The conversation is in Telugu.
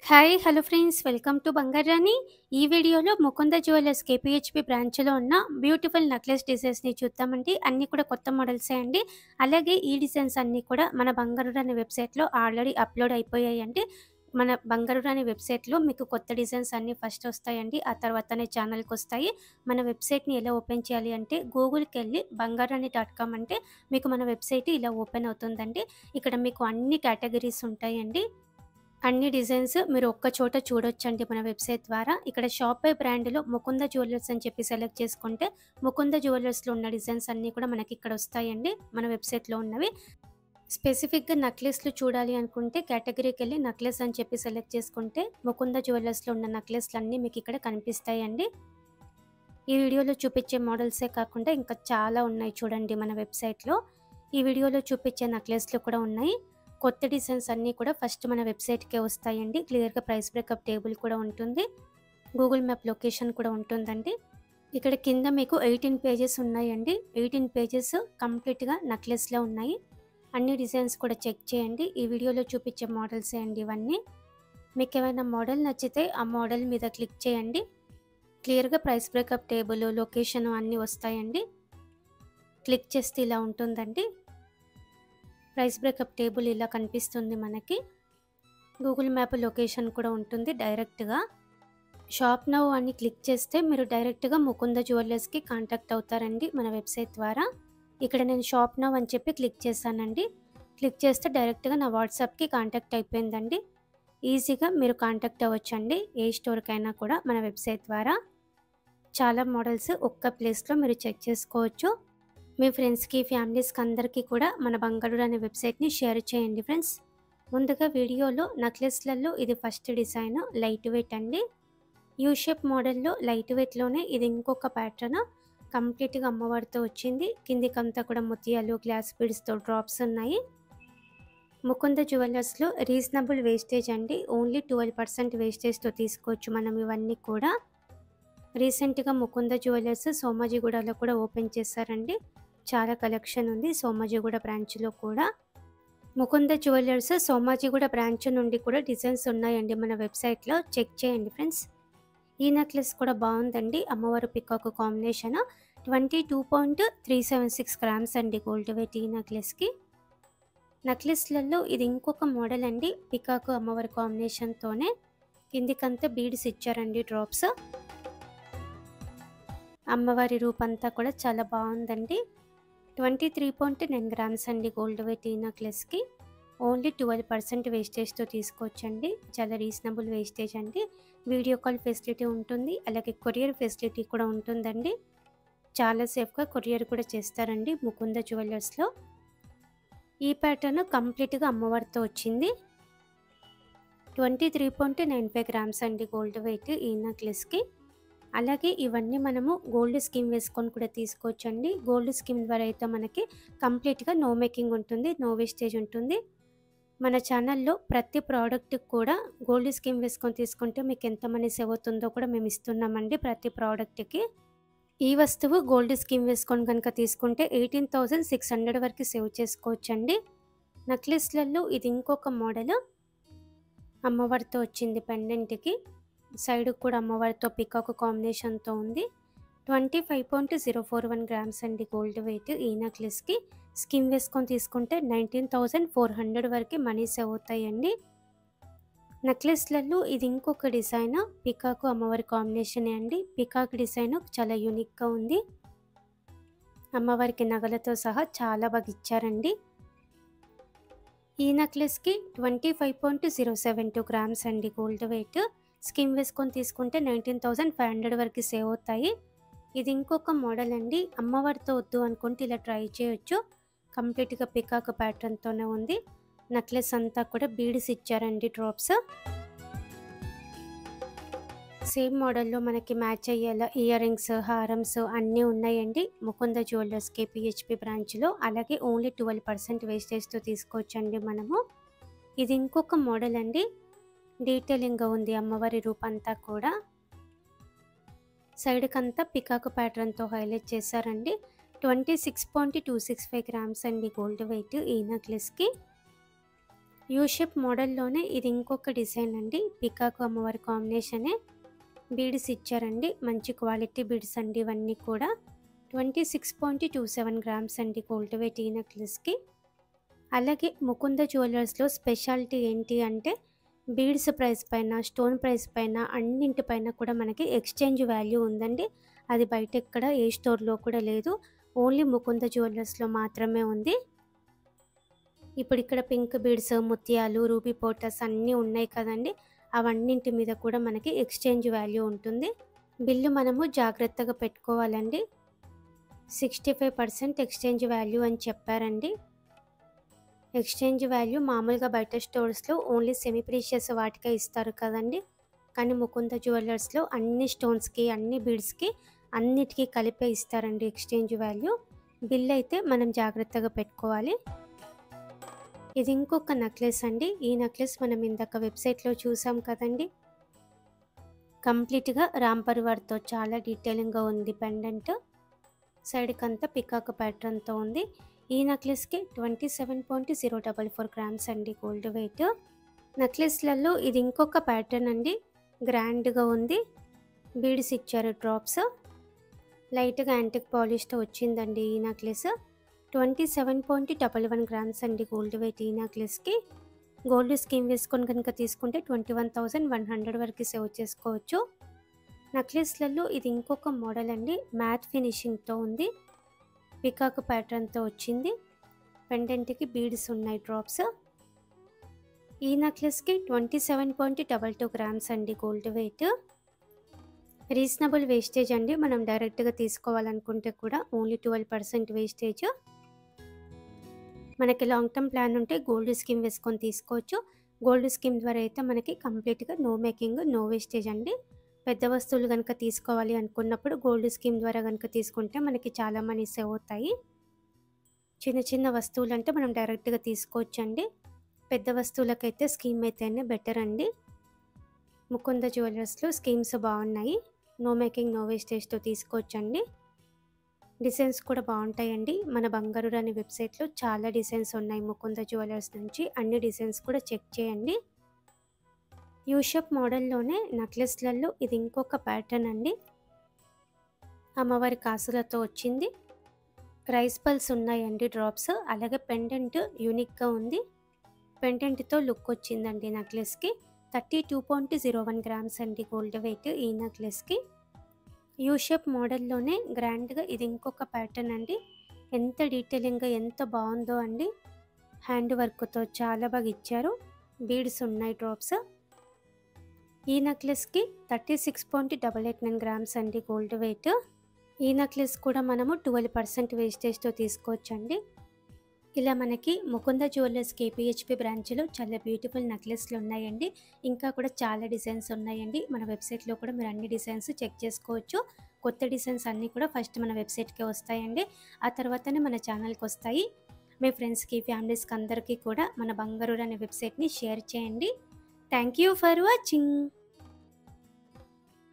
hi hello friends welcome to బంగారాని ఈ వీడియోలో ముకుంద జ్యువెలర్స్ కేపీహెచ్పి బ్రాంచ్లో ఉన్న బ్యూటిఫుల్ నెక్లెస్ డిజైన్స్ని చూద్దామండి అన్నీ కూడా కొత్త మోడల్సే అండి అలాగే ఈ డిజైన్స్ అన్నీ కూడా మన బంగారు అనే వెబ్సైట్లో ఆల్రెడీ అప్లోడ్ అయిపోయాయండి మన బంగారు అనే వెబ్సైట్లో మీకు కొత్త డిజైన్స్ అన్నీ ఫస్ట్ వస్తాయండి ఆ తర్వాతనే ఛానల్కి వస్తాయి మన వెబ్సైట్ని ఎలా ఓపెన్ చేయాలి అంటే గూగుల్కి వెళ్ళి బంగారాని డాట్ కామ్ అంటే మీకు మన వెబ్సైట్ ఇలా ఓపెన్ అవుతుందండి ఇక్కడ మీకు అన్ని కేటగిరీస్ ఉంటాయండి అన్ని డిజైన్స్ మీరు ఒక్క చోట చూడొచ్చండి మన వెబ్సైట్ ద్వారా ఇక్కడ షాప్ పై బ్రాండ్లో ముకుంద జ్యువెలర్స్ అని చెప్పి సెలెక్ట్ చేసుకుంటే ముకుంద జ్యువెలర్స్లో ఉన్న డిజైన్స్ అన్నీ కూడా మనకి ఇక్కడ వస్తాయండి మన వెబ్సైట్లో ఉన్నవి స్పెసిఫిక్గా నక్లెస్లు చూడాలి అనుకుంటే కేటగిరీకి వెళ్ళి నక్లెస్ అని చెప్పి సెలెక్ట్ చేసుకుంటే ముకుంద జ్యువెలర్స్లో ఉన్న నక్లెస్లు అన్నీ మీకు ఇక్కడ కనిపిస్తాయండి ఈ వీడియోలో చూపించే మోడల్సే కాకుండా ఇంకా చాలా ఉన్నాయి చూడండి మన వెబ్సైట్లో ఈ వీడియోలో చూపించే నక్లెస్లు కూడా ఉన్నాయి కొత్త డిజైన్స్ అన్నీ కూడా ఫస్ట్ మన వెబ్సైట్కే వస్తాయండి క్లియర్గా ప్రైస్ బ్రేకప్ టేబుల్ కూడా ఉంటుంది గూగుల్ మ్యాప్ లొకేషన్ కూడా ఉంటుందండి ఇక్కడ కింద మీకు ఎయిటీన్ పేజెస్ ఉన్నాయండి ఎయిటీన్ పేజెస్ కంప్లీట్గా నెక్లెస్లో ఉన్నాయి అన్ని డిజైన్స్ కూడా చెక్ చేయండి ఈ వీడియోలో చూపించే మోడల్సే అండి ఇవన్నీ మీకు ఏమైనా మోడల్ నచ్చితే ఆ మోడల్ మీద క్లిక్ చేయండి క్లియర్గా ప్రైస్ బ్రేకప్ టేబుల్ లొకేషన్ అన్నీ వస్తాయండి క్లిక్ చేస్తే ఇలా ఉంటుందండి ప్రైస్ బ్రేకప్ టేబుల్ ఇలా కనిపిస్తుంది మనకి గూగుల్ మ్యాప్ లొకేషన్ కూడా ఉంటుంది డైరెక్ట్గా షాప్ నౌ అని క్లిక్ చేస్తే మీరు డైరెక్ట్గా ముకుంద జ్యువెలర్స్కి కాంటాక్ట్ అవుతారండి మన వెబ్సైట్ ద్వారా ఇక్కడ నేను షాప్ నౌ అని చెప్పి క్లిక్ చేశానండి క్లిక్ చేస్తే డైరెక్ట్గా నా వాట్సాప్కి కాంటాక్ట్ అయిపోయిందండి ఈజీగా మీరు కాంటాక్ట్ అవ్వచ్చండి ఏ స్టోర్కైనా కూడా మన వెబ్సైట్ ద్వారా చాలా మోడల్స్ ఒక్క ప్లేస్లో మీరు చెక్ చేసుకోవచ్చు మీ ఫ్రెండ్స్కి ఫ్యామిలీస్కి అందరికీ కూడా మన బంగారు అనే వెబ్సైట్ని షేర్ చేయండి ఫ్రెండ్స్ ముందుగా వీడియోలో నెక్లెస్లలో ఇది ఫస్ట్ డిజైన్ లైట్ వెయిట్ అండి యూ షేప్ మోడల్లో లైట్ వెయిట్లోనే ఇది ఇంకొక ప్యాటర్న్ కంప్లీట్గా అమ్మవారితో వచ్చింది కిందికంతా కూడా ముత్యాలు గ్లాస్ బీడ్స్తో డ్రాప్స్ ఉన్నాయి ముకుంద జ్యువెలర్స్లో రీజనబుల్ వేస్టేజ్ అండి ఓన్లీ ట్వెల్వ్ పర్సెంట్ వేస్టేజ్తో తీసుకోవచ్చు మనం ఇవన్నీ కూడా రీసెంట్గా ముకుంద జ్యువెలర్స్ సోమాజిగూడలో కూడా ఓపెన్ చేశారండి చాలా కలెక్షన్ ఉంది సోమాజిగూడ బ్రాంచ్లో కూడా ముకుంద జ్యువెలర్స్ సోమాజిగూడ బ్రాంచ్ నుండి కూడా డిజైన్స్ ఉన్నాయండి మన వెబ్సైట్లో చెక్ చేయండి ఫ్రెండ్స్ ఈ నెక్లెస్ కూడా బాగుందండి అమ్మవారు peacock combination twenty two point three seven six grams అండి గోల్డ్ వెయిట్ ఈ నెక్లెస్కి నెక్లెస్లలో ఇది ఇంకొక మోడల్ అండి పికాకు అమ్మవారి కాంబినేషన్తోనే కిందికంతా బీడ్స్ ఇచ్చారండి డ్రాప్స్ అమ్మవారి రూపంతా కూడా చాలా బాగుందండి twenty three point nine grams అండి గోల్డ్ వెయిట్ ఈ నెక్లెస్కి ఓన్లీ ట్వెల్వ్ పర్సెంట్ వేస్టేజ్తో తీసుకోవచ్చండి చాలా రీజనబుల్ వేస్టేజ్ అండి వీడియో కాల్ ఫెసిలిటీ ఉంటుంది అలాగే కొరియర్ ఫెసిలిటీ కూడా ఉంటుందండి చాలా సేఫ్గా కొరియర్ కూడా చేస్తారండి ముకుంద జ్యువెలర్స్లో ఈ ప్యాటర్న్ కంప్లీట్గా అమ్మవారితో వచ్చింది twenty three point nine five grams అండి గోల్డ్ వెయిట్ ఈ నెక్లెస్కి అలాగే ఇవన్నీ మనము గోల్డ్ స్కీమ్ వేసుకొని కూడా తీసుకోవచ్చండి గోల్డ్ స్కీమ్ ద్వారా అయితే మనకి కంప్లీట్గా నో మేకింగ్ ఉంటుంది నో వేస్టేజ్ ఉంటుంది మన ఛానల్లో ప్రతి ప్రోడక్ట్కి కూడా గోల్డ్ స్కీమ్ వేసుకొని తీసుకుంటే మీకు ఎంత మనీ సేవ్ అవుతుందో కూడా మేము ఇస్తున్నామండి ప్రతి ప్రోడక్ట్కి ఈ వస్తువు గోల్డ్ స్కీమ్ వేసుకొని కనుక తీసుకుంటే ఎయిటీన్ థౌజండ్ సిక్స్ హండ్రెడ్ వరకు సేవ్ చేసుకోవచ్చండి నెక్లెస్లలో ఇది ఇంకొక మోడల్ అమ్మవారితో వచ్చింది పెండెంట్కి సైడ్ కూడా అమ్మవారితో పికాక్ కాంబినేషన్తో ఉంది twenty five point zero four one grams అండి గోల్డ్ వెయిట్ ఈ నెక్లెస్కి స్కిమ్ వేసుకొని తీసుకుంటే నైన్టీన్ థౌజండ్ ఫోర్ హండ్రెడ్ వరకు మనీ సేవ్ అవుతాయండి నెక్లెస్లలో ఇది ఇంకొక డిజైన్ పికాకు అమ్మవారి కాంబినేషన్ అండి పికాక్ డిజైన్ చాలా యూనిక్గా ఉంది అమ్మవారికి నగలతో సహా చాలా బాగా ఇచ్చారండి ఈ నెక్లెస్కి twenty five point zero seven two grams అండి గోల్డ్ వెయిట్ స్కీమ్ వేసుకొని తీసుకుంటే నైన్టీన్ థౌజండ్ ఫైవ్ హండ్రెడ్ వరకు సేవ్ అవుతాయి ఇది ఇంకొక మోడల్ అండి అమ్మవారితో వద్దు అనుకుంటే ఇలా ట్రై చేయొచ్చు కంప్లీట్గా పికాక్ ప్యాటర్న్తోనే ఉంది నెక్లెస్ అంతా కూడా బీడ్స్ ఇచ్చారండి డ్రాప్స్ సేమ్ మోడల్లో మనకి మ్యాచ్ అయ్యేలా ఇయర్ రింగ్స్ హారమ్స్ అన్నీ ఉన్నాయండి ముకుంద జ్యువెలర్స్ కేపీహెచ్పి బ్రాంచ్లో అలాగే ఓన్లీ ట్వెల్వ్ పర్సెంట్ వేస్టేజ్తో తీసుకోవచ్చండి మనము ఇది ఇంకొక మోడల్ అండి డీటెయిలింగ్గా ఉంది అమ్మవారి రూపంతా కూడా సైడ్కి అంతా పికాకు ప్యాటర్న్తో హైలైట్ చేశారండి twenty six point two six five grams అండి గోల్డ్ వెయిట్ ఈ నెక్లెస్కి యూ షేప్ మోడల్లోనే ఇది ఇంకొక డిజైన్ అండి పికాక్ అమ్మవారి కాంబినేషనే బీడ్స్ ఇచ్చారండి మంచి క్వాలిటీ బీడ్స్ అండి ఇవన్నీ కూడా twenty six point two seven grams అండి గోల్డ్ వెయిట్ ఈ నెక్లెస్కి అలాగే ముకుంద జ్యువెలర్స్లో స్పెషాలిటీ ఏంటి అంటే బీడ్స్ ప్రైస్ పైన స్టోన్ ప్రైస్ పైన అన్నింటిపైన కూడా మనకి ఎక్స్చేంజ్ వాల్యూ ఉందండి అది బయట ఎక్కడ ఏ స్టోర్లో కూడా లేదు ఓన్లీ ముకుంద జ్యువెలర్స్లో మాత్రమే ఉంది ఇప్పుడు ఇక్కడ పింక్ బీడ్స్ ముత్యాలు రూబీ పోటస్ అన్నీ ఉన్నాయి కదండి అవన్నింటి మీద కూడా మనకి ఎక్స్చేంజ్ వాల్యూ ఉంటుంది బిల్లు మనము జాగ్రత్తగా పెట్టుకోవాలండి sixty five percent exchange value అని చెప్పారండి ఎక్స్చేంజ్ వాల్యూ మామూలుగా బయట స్టోర్స్లో ఓన్లీ సెమీ ప్రీషియస్ వాటికే ఇస్తారు కదండి కానీ ముకుంద జ్యువెలర్స్లో అన్ని స్టోన్స్కి అన్ని బీడ్స్కి అన్నిటికీ కలిపే ఇస్తారండి ఎక్స్చేంజ్ వాల్యూ బిల్ అయితే మనం జాగ్రత్తగా పెట్టుకోవాలి ఇది ఇంకొక నెక్లెస్ అండి ఈ నెక్లెస్ మనం ఇందాక వెబ్సైట్లో చూసాం కదండి కంప్లీట్గా రామ్ పరివార్తో చాలా డీటెయిలింగ్గా ఉంది పెండెంట్ సైడ్కి అంతా పికాక్ ప్యాటర్న్తో ఉంది ఈ నెక్లెస్కి twenty seven point zero double four grams అండి గోల్డ్ వెయిట్ నెక్లెస్లలో ఇది ఇంకొక ప్యాటర్న్ అండి గ్రాండ్గా ఉంది బీడ్స్ ఇచ్చారు డ్రాప్స్ లైట్గా యాంటిక్ పాలిష్తో వచ్చిందండి ఈ necklace twenty seven point double one grams అండి గోల్డ్ వెయిట్ ఈ నెక్లెస్కి గోల్డ్ స్కీమ్ వేసుకొని కనుక తీసుకుంటే twenty one thousand one hundred వరకు సేవ్ చేసుకోవచ్చు నెక్లెస్లలో ఇది ఇంకొక మోడల్ అండి మ్యాట్ ఫినిషింగ్తో ఉంది పికాక్ ప్యాటర్న్తో వచ్చింది పెండెంట్కి బీడ్స్ ఉన్నాయి డ్రాప్స్ ఈ నెక్లెస్కి twenty seven point double two grams అండి గోల్డ్ వెయిట్ రీజనబుల్ వేస్టేజ్ అండి మనం డైరెక్ట్గా తీసుకోవాలనుకుంటే కూడా ఓన్లీ ట్వెల్వ్ పర్సెంట్ వేస్టేజ్ మనకి లాంగ్ టర్మ్ ప్లాన్ ఉంటే గోల్డ్ స్కీమ్ వేసుకొని తీసుకోవచ్చు గోల్డ్ స్కీమ్ ద్వారా అయితే మనకి కంప్లీట్గా నో మేకింగ్ నో వేస్టేజ్ అండి పెద్ద వస్తువులు కనుక తీసుకోవాలి అనుకున్నప్పుడు గోల్డ్ స్కీమ్ ద్వారా కనుక తీసుకుంటే మనకి చాలా మనీ సేవ్ అవుతాయి చిన్న చిన్న వస్తువులు అంటే మనం డైరెక్ట్గా తీసుకోవచ్చు అండి పెద్ద వస్తువులకైతే స్కీమ్ అయితేనే బెటర్ అండి ముకుంద జ్యువెలర్స్లో స్కీమ్స్ బాగున్నాయి నో మేకింగ్ నో వేస్టేజ్తో తీసుకోవచ్చండి డిజైన్స్ కూడా బాగుంటాయండి మన బంగారు అనే వెబ్సైట్లో చాలా డిజైన్స్ ఉన్నాయి ముకుంద జ్యువెలర్స్ నుంచి అన్ని డిజైన్స్ కూడా చెక్ చేయండి యూషప్ మోడల్లోనే నెక్లెస్లలో ఇది ఇంకొక ప్యాటర్న్ అండి అమ్మవారి కాసులతో వచ్చింది రైస్ పల్స్ ఉన్నాయండి డ్రాప్స్ అలాగే పెండెంట్ యూనిక్గా ఉంది పెండెంట్తో లుక్ వచ్చిందండి నెక్లెస్కి thirty two point zero one grams అండి గోల్డ్ వెయిట్ ఈ నెక్లెస్కి యూ షేప్ మోడల్లోనే గ్రాండ్గా ఇది ఇంకొక ప్యాటర్న్ అండి ఎంత డీటెయిలింగ్గా ఎంత బాగుందో అండి హ్యాండ్ వర్క్తో చాలా బాగా ఇచ్చారు బీడ్స్ ఉన్నాయి డ్రాప్స్ ఈ నెక్లెస్కి thirty six point double eight nine grams అండి గోల్డ్ వెయిట్ ఈ నెక్లెస్ కూడా మనము ట్వెల్వ్ పర్సెంట్ వేస్టేజ్తో తీసుకోవచ్చండి ఇలా మనకి ముకుంద జ్యువెలర్స్ కేపీహెచ్పి బ్రాంచ్లో చాలా బ్యూటిఫుల్ నెక్లెస్లు ఉన్నాయండి ఇంకా కూడా చాలా డిజైన్స్ ఉన్నాయండి మన వెబ్సైట్లో కూడా మీరు అన్ని డిజైన్స్ చెక్ చేసుకోవచ్చు కొత్త డిజైన్స్ అన్నీ కూడా ఫస్ట్ మన వెబ్సైట్కి వస్తాయండి ఆ తర్వాతనే మన ఛానల్కి వస్తాయి మీ ఫ్రెండ్స్కి ఫ్యామిలీస్కి అందరికీ కూడా మన బంగారు అనే వెబ్సైట్ని షేర్ చేయండి థ్యాంక్ యూ ఫర్ వాచింగ్